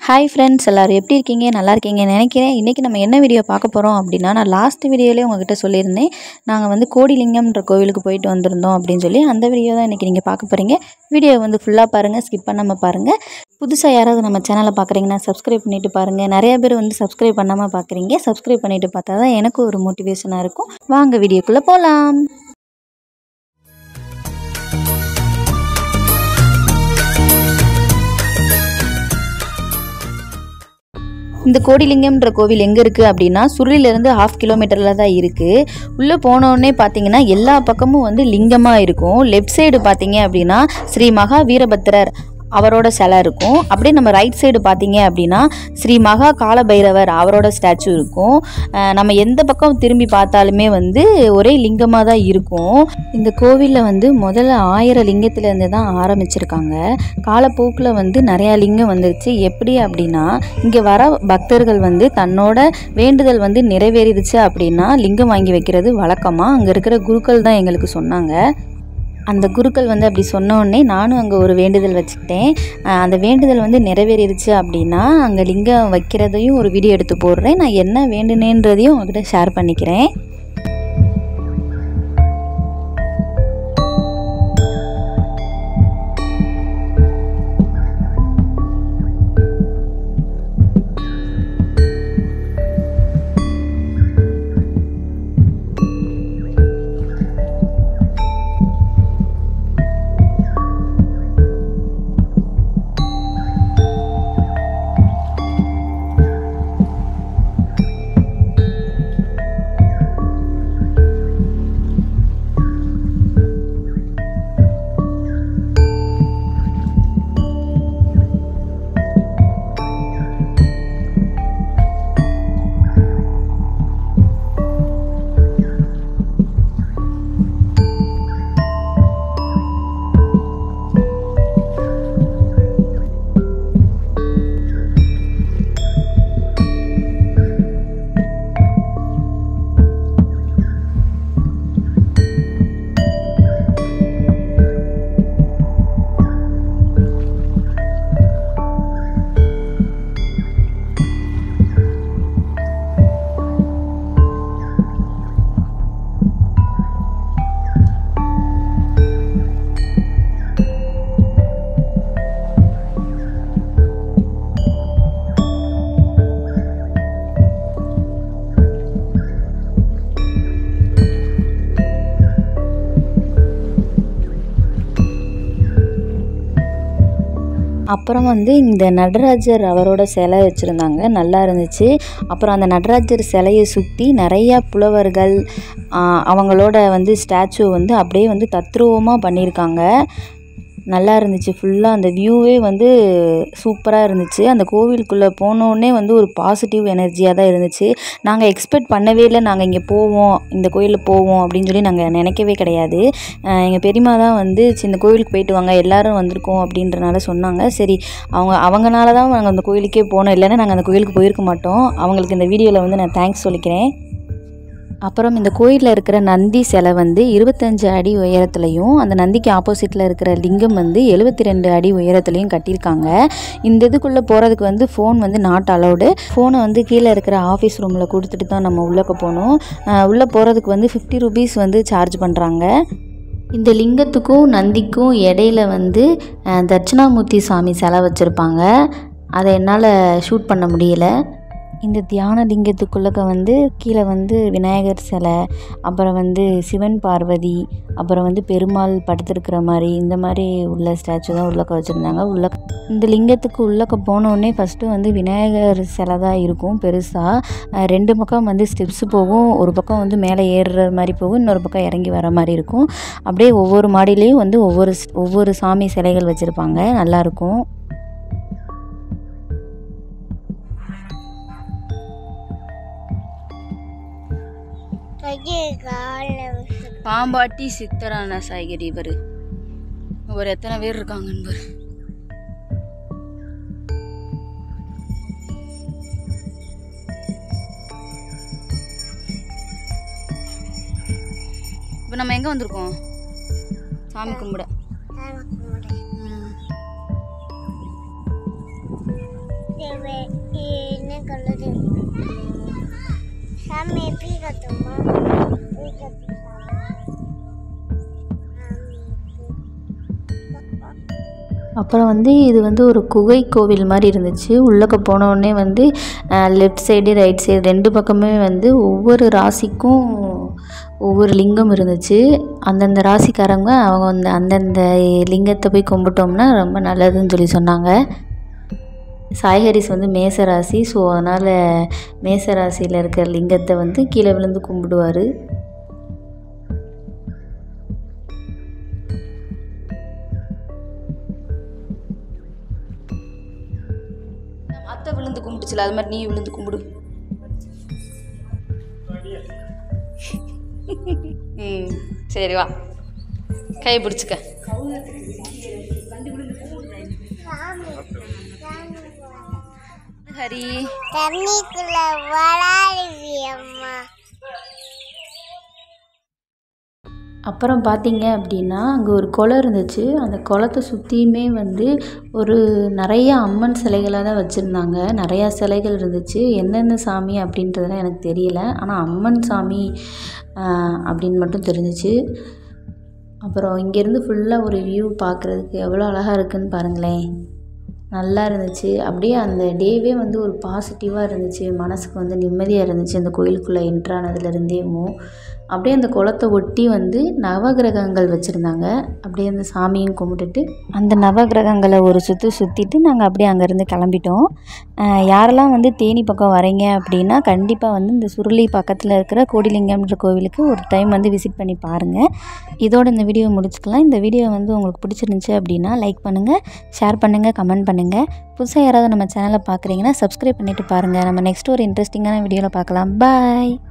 Hi friends எல்லோரும் எப்படி இருக்கீங்க நல்லா இருக்கீங்க நினைக்கிறேன் இன்றைக்கி நம்ம என்ன வீடியோ பார்க்க போகிறோம் அப்படின்னா நான் லாஸ்ட் வீடியோலேயே உங்ககிட்ட சொல்லியிருந்தேன் நாங்கள் வந்து கோடிலிங்கம்ன்ற கோவிலுக்கு போயிட்டு வந்திருந்தோம் அப்படின்னு சொல்லி அந்த வீடியோ தான் இன்றைக்கி நீங்கள் பார்க்க போகிறீங்க வீடியோ வந்து ஃபுல்லாக பாருங்கள் ஸ்கிப் பண்ணாமல் பாருங்கள் புதுசாக யாராவது நம்ம சேனலை பார்க்குறீங்கன்னா சப்ஸ்கிரைப் பண்ணிவிட்டு பாருங்கள் நிறைய பேர் வந்து சப்ஸ்கிரைப் பண்ணாமல் பார்க்குறீங்க சப்ஸ்கிரைப் பண்ணிவிட்டு பார்த்தா தான் எனக்கு ஒரு மோட்டிவேஷனாக இருக்கும் வாங்க வீடியோக்குள்ளே போகலாம் இந்த கோடிலிங்கம்ன்ற கோவில் எங்கே இருக்குது அப்படின்னா சுருளிலேருந்து ஹாஃப் கிலோமீட்டரில் தான் இருக்குது உள்ளே போனோடனே பார்த்தீங்கன்னா எல்லா பக்கமும் வந்து லிங்கமாக இருக்கும் லெஃப்ட் சைடு பார்த்தீங்க அப்படின்னா ஸ்ரீ மகா வீரபத்திரர் அவரோட சிலை இருக்கும் அப்படியே நம்ம ரைட் சைடு பார்த்தீங்க அப்படின்னா ஸ்ரீ மகா காலபைரவர் அவரோட ஸ்டாச்சு இருக்கும் அஹ் நம்ம எந்த பக்கம் திரும்பி பார்த்தாலுமே வந்து ஒரே லிங்கமாக தான் இருக்கும் இந்த கோவிலில் வந்து முதல்ல ஆயிரம் லிங்கத்துலேருந்து தான் ஆரம்பிச்சிருக்காங்க காலப்போக்கில் வந்து நிறையா லிங்கம் வந்துருச்சு எப்படி அப்படின்னா இங்கே வர பக்தர்கள் வந்து தன்னோட வேண்டுதல் வந்து நிறைவேறிடுச்சு அப்படின்னா லிங்கம் வாங்கி வைக்கிறது வழக்கமாக அங்கே இருக்கிற குருக்கள் தான் எங்களுக்கு சொன்னாங்க அந்த குருக்கள் வந்து அப்படி சொன்ன உடனே நானும் அங்கே ஒரு வேண்டுதல் வச்சுக்கிட்டேன் அஹ் அந்த வேண்டுதல் வந்து நிறைவேறிடுச்சு அப்படின்னா அங்கே லிங்கம் வைக்கிறதையும் ஒரு வீடியோ எடுத்து போடுறேன் நான் என்ன வேண்டுனேன்றதையும் உங்ககிட்ட ஷேர் பண்ணிக்கிறேன் அப்புறம் வந்து இந்த நடராஜர் அவரோட சிலை வச்சுருந்தாங்க நல்லா இருந்துச்சு அப்புறம் அந்த நடராஜர் சிலையை சுற்றி நிறையா புலவர்கள் ஆஹ் அவங்களோட வந்து ஸ்டாச்சு வந்து அப்படியே வந்து தத்ரூபமாக பண்ணியிருக்காங்க நல்லா இருந்துச்சு ஃபுல்லாக அந்த வியூவே வந்து சூப்பராக இருந்துச்சு அந்த கோவிலுக்குள்ளே போனோடனே வந்து ஒரு பாசிட்டிவ் எனர்ஜியாக தான் இருந்துச்சு நாங்கள் எக்ஸ்பெக்ட் பண்ணவே இல்லை நாங்கள் இங்கே போவோம் இந்த கோயிலில் போவோம் அப்படின்னு சொல்லி நாங்கள் நினைக்கவே கிடையாது எங்கள் பெரியம்மா தான் வந்து "சரி, இந்த கோவிலுக்கு போயிட்டு வாங்க எல்லாரும் வந்திருக்கோம் அப்படின்றனால சொன்னாங்க சரி அவங்க அவங்கனால தான் நாங்கள் அந்த கோயிலுக்கே போனோம் இல்லைன்னா நாங்கள் அந்த கோயிலுக்கு போயிருக்க மாட்டோம் அவங்களுக்கு இந்த வீடியோவில் வந்து நான் தேங்க்ஸ் சொல்லிக்கிறேன் அப்புறம் இந்த கோயிலில் இருக்கிற நந்தி சிலை வந்து இருபத்தஞ்சு அடி உயரத்துலையும் அந்த நந்திக்கு ஆப்போசிட்டில் இருக்கிற லிங்கம் வந்து எழுபத்தி ரெண்டு அடி உயரத்துலையும் கட்டியிருக்காங்க இந்த இதுக்குள்ளே போகிறதுக்கு வந்து ஃபோன் வந்து நாட் அலௌடு ஃபோனை வந்து கீழே இருக்கிற ஆஃபீஸ் ரூமில் கொடுத்துட்டு தான் நம்ம உள்ளே போகணும் உள்ளே போகிறதுக்கு வந்து ஃபிஃப்டி ருபீஸ் வந்து சார்ஜ் பண்ணுறாங்க இந்த லிங்கத்துக்கும் நந்திக்கும் இடையில வந்து அஹ், தட்சிணாமூர்த்தி சாமி சிலை வச்சுருப்பாங்க அதை என்னால் ஷூட் பண்ண முடியல இந்த தியான லிங்கத்துக்குள்ளக்க வந்து கீழே வந்து விநாயகர் சிலை அப்புறம் வந்து சிவன் பார்வதி அப்புறம் வந்து பெருமாள் படுத்திருக்கிற மாதிரி இந்த மாதிரி உள்ள ஸ்டாச்சு தான் உள்ளக்க வச்சுருந்தாங்க உள்ள இந்த லிங்கத்துக்கு உள்ளக்க போனோடனே ஃபஸ்ட்டு வந்து விநாயகர் சிலை தான் இருக்கும் பெருசாக ரெண்டு பக்கம் வந்து ஸ்டெப்ஸ் போகும் ஒரு பக்கம் வந்து மேலே ஏறுற மாதிரி போகும் இன்னொரு பக்கம் இறங்கி வர மாதிரி இருக்கும் அப்படியே ஒவ்வொரு மாடியிலையும் வந்து ஒவ்வொரு ஸ்- ஒவ்வொரு சாமி சிலைகள் வச்சுருப்பாங்க நல்லாயிருக்கும் பாம்பாட்டி சித்தரான சாய்கரி இவர் இவர் எத்தனை பேர் இருக்காங்கன்னு பாரு இப்போ நம்ம எங்கே வந்திருக்கோம் சாமி கும்பிட ம். தேவ கலரு சாமி எப்படி கத்துமா எப்படி கத்துமா அப்புறம் வந்து இது வந்து ஒரு குகை கோவில் மாதிரி இருந்துச்சு உள்ளக்க போனோடனே வந்து லெஃப்ட் சைடு ரைட் சைடு ரெண்டு பக்கமே வந்து ஒவ்வொரு ராசிக்கும் ஒவ்வொரு லிங்கம் இருந்துச்சு அந்தந்த ராசிக்காரங்க அவங்க வந்து அந்தந்த லிங்கத்தை போய் கும்பிட்டோம்னா ரொம்ப நல்லதுன்னு சொல்லி சொன்னாங்க சாய்ஹரிஸ் வந்து மேச ராசி ஸோ அதனால் மேச ராசியில் இருக்கிற லிங்கத்தை வந்து கீழே விழுந்து கும்பிடுவார் அத்தை விழுந்து கும்பிட்டுச்சுல அது மாதிரி நீ விழுந்து கும்பிடு ம் சரி வா கை பிடிச்சிக்க ஹரி தண்ணிக்குள்ள வளாடுவி அம்மா அப்புறம் பார்த்தீங்க அப்படின்னா அங்கே ஒரு குளம் இருந்துச்சு அந்த குளத்தை சுற்றியுமே வந்து ஒரு நிறைய அம்மன் சிலைகளாக தான் வச்சுருந்தாங்க நிறையா சிலைகள் இருந்துச்சு என்னென்ன சாமி அப்படின்றதெல்லாம் எனக்கு தெரியல ஆனால் அம்மன் சாமி ஆஹ், அப்படின்னு மட்டும் தெரிஞ்சிச்சு அப்புறம் இங்கேருந்து ஃபுல்லாக ஒரு வியூ பார்க்குறதுக்கு எவ்வளோ அழகாக இருக்குன்னு பாருங்களேன் நல்லா இருந்துச்சு அப்படியே அந்த டேவே வந்து ஒரு பாசிட்டிவாக இருந்துச்சு மனசுக்கு வந்து நிம்மதியாக இருந்துச்சு அந்த கோயிலுக்குள்ளே என்ட்ரானதுலேருந்தேமோ அப்படியே அந்த குளத்தை ஒட்டி வந்து நவகிரகங்கள் வச்சுருந்தாங்க அப்படியே அந்த சாமியும் கும்பிட்டுட்டு அந்த நவகிரகங்களை ஒரு சுற்று சுற்றிட்டு நாங்கள் அப்படியே அங்கேருந்து கிளம்பிட்டோம் அஹ் யாரெல்லாம் வந்து தேனி பக்கம் வரீங்க அப்படின்னா கண்டிப்பாக வந்து இந்த சுருளி பக்கத்தில் இருக்கிற கோடிலிங்கம்ன்ற கோவிலுக்கு ஒரு டைம் வந்து விசிட் பண்ணி பாருங்கள் இதோட இந்த வீடியோ முடிச்சுக்கலாம் இந்த வீடியோ வந்து உங்களுக்கு பிடிச்சிருந்துச்சி அப்படின்னா லைக் பண்ணுங்கள் ஷேர் பண்ணுங்கள் கமெண்ட் பண்ணுங்கள் புதுசாக யாராவது நம்ம சேனலை பார்க்குறீங்கன்னா சப்ஸ்கிரைப் பண்ணிவிட்டு பாருங்கள் நம்ம நெக்ஸ்ட் ஒரு இன்ட்ரெஸ்டிங்கான வீடியோவில் பார்க்கலாம் பாய்